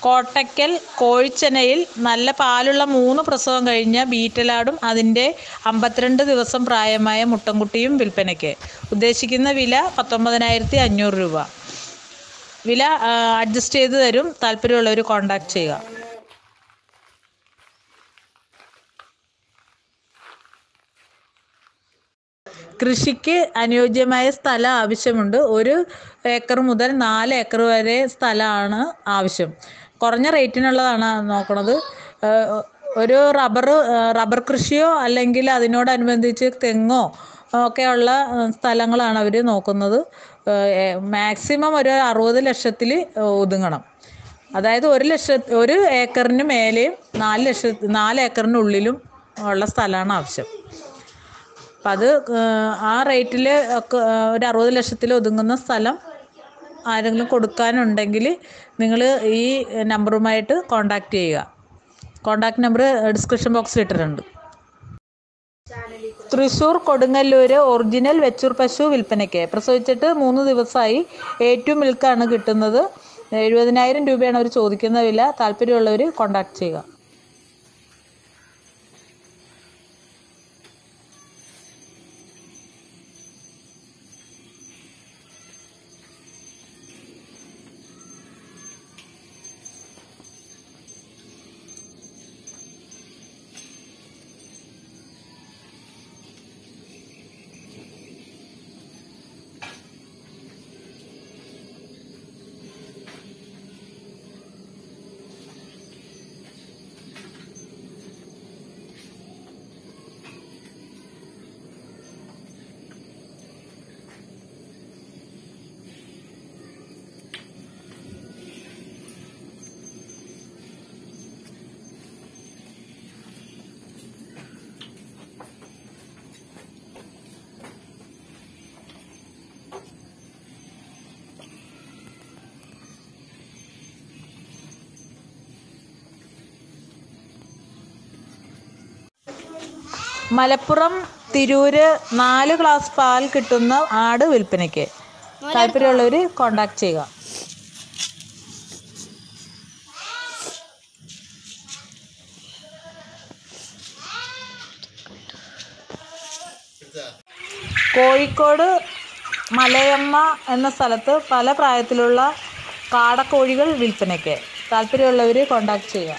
കോട്ടയ്ക്കൽ കോഴിച്ചെനയിൽ നല്ല പാലുള്ള മൂന്ന് പ്രസവം കഴിഞ്ഞ ബീറ്റലാടും അതിൻ്റെ അമ്പത്തിരണ്ട് ദിവസം പ്രായമായ മുട്ടൻകുട്ടിയും വിൽപ്പനയ്ക്ക് ഉദ്ദേശിക്കുന്ന വില പത്തൊമ്പതിനായിരത്തി അഞ്ഞൂറ് രൂപ വില അഡ്ജസ്റ്റ് ചെയ്ത് തരും താല്പര്യമുള്ളവർ കോൺടാക്ട് ചെയ്യുക കൃഷിക്ക് അനുയോജ്യമായ സ്ഥലം ആവശ്യമുണ്ട് ഒരു ഏക്കർ മുതൽ നാല് ഏക്കർ വരെ സ്ഥലമാണ് ആവശ്യം കുറഞ്ഞ റേറ്റിനുള്ളതാണ് നോക്കണത് ഏഹ് ഒരു റബ്ബർ റബ്ബർ കൃഷിയോ അല്ലെങ്കിൽ അതിനോടനുബന്ധിച്ച് തെങ്ങോ ഒക്കെയുള്ള സ്ഥലങ്ങളാണ് അവർ നോക്കുന്നത് മാക്സിമം ഒരു അറുപത് ലക്ഷത്തിൽ ഒതുങ്ങണം അതായത് ഒരു ലക്ഷ ഒരു ഏക്കറിന് മേലെയും നാല് ലക്ഷ നാല് ഏക്കറിനുള്ളിലും ഉള്ള സ്ഥലമാണ് ആവശ്യം അപ്പം അത് ആ റേറ്റിൽ ഒക്കെ ഒരു അറുപത് ലക്ഷത്തിൽ ഒതുങ്ങുന്ന സ്ഥലം ആരെങ്കിലും കൊടുക്കാനുണ്ടെങ്കിൽ നിങ്ങൾ ഈ നമ്പറുമായിട്ട് കോണ്ടാക്ട് ചെയ്യുക കോണ്ടാക്ട് നമ്പർ ഡിസ്ക്രിപ്ഷൻ ബോക്സിൽ ഇട്ടിട്ടുണ്ട് തൃശ്ശൂർ കൊടുങ്ങല്ലൂർ ഒറിജിനൽ വെച്ചൂർ പശു വിൽപ്പനയ്ക്ക് പ്രസവിച്ചിട്ട് മൂന്ന് ദിവസമായി എ ടു മിൽക്കാണ് കിട്ടുന്നത് എഴുപതിനായിരം രൂപയാണ് അവർ ചോദിക്കുന്ന വില താല്പര്യമുള്ളവർ കോണ്ടാക്ട് ചെയ്യുക മലപ്പുറം തിരൂര് നാല് ഗ്ലാസ് പാൽ കിട്ടുന്ന ആട് വിൽപ്പനയ്ക്ക് താല്പര്യമുള്ളവർ കോണ്ടാക്ട് ചെയ്യുക കോഴിക്കോട് മലയമ്മ എന്ന സ്ഥലത്ത് പല പ്രായത്തിലുള്ള കാടക്കോഴികൾ വിൽപ്പനയ്ക്ക് താല്പര്യമുള്ളവർ കോണ്ടാക്ട് ചെയ്യുക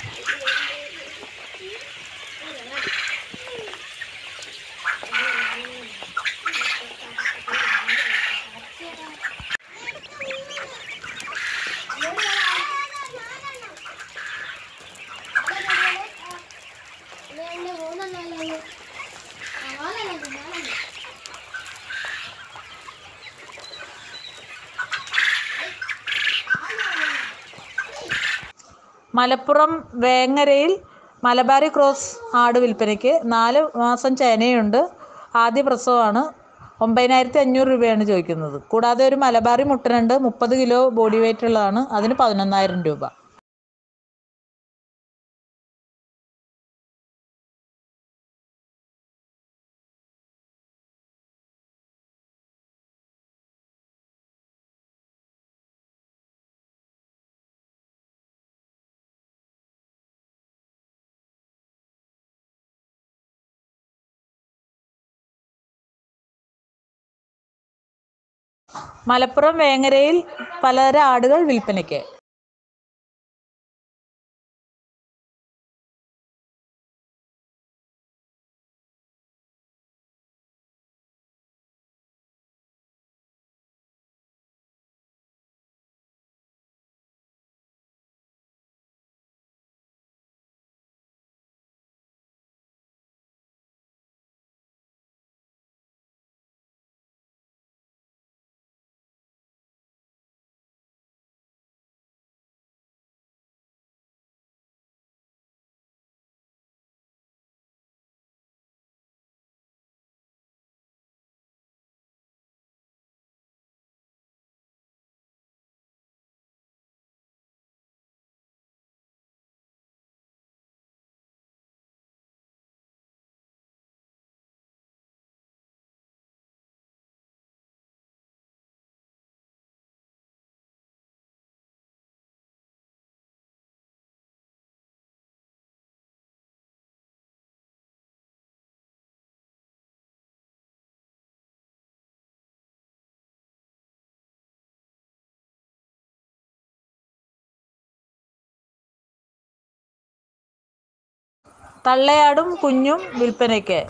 മലപ്പുറം വേങ്ങരയിൽ മലബാറി ക്രോസ് ആട് വിൽപ്പനയ്ക്ക് നാല് മാസം ചേനയുണ്ട് ആദ്യ പ്രസവമാണ് ഒമ്പതിനായിരത്തി അഞ്ഞൂറ് രൂപയാണ് ചോദിക്കുന്നത് കൂടാതെ ഒരു മലബാറി മുട്ടനുണ്ട് മുപ്പത് കിലോ ബോഡി വെയിറ്റ് ഉള്ളതാണ് അതിന് പതിനൊന്നായിരം രൂപ മലപ്പുറം വേങ്ങരയിൽ പലതരം ആടുകൾ വിൽപ്പനയ്ക്ക് തള്ളയാടും കുഞ്ഞും വിൽപ്പനയ്ക്ക്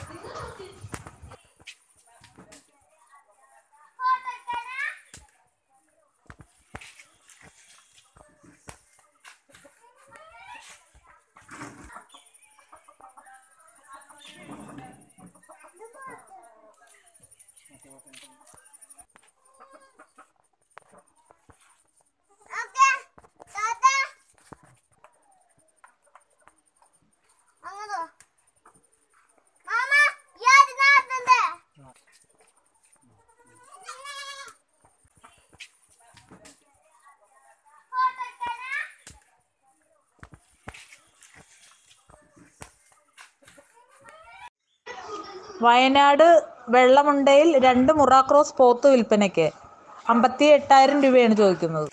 ഓക്കേ താത്ത അങ്ങോട്ടോ മാമ യാര് നാട്ടുണ്ടേ വയനാട് വെള്ളമുണ്ടയിൽ രണ്ട് മുറാക്രോസ് പോത്ത് വിൽപ്പനയ്ക്ക് അമ്പത്തി എട്ടായിരം രൂപയാണ് ചോദിക്കുന്നത്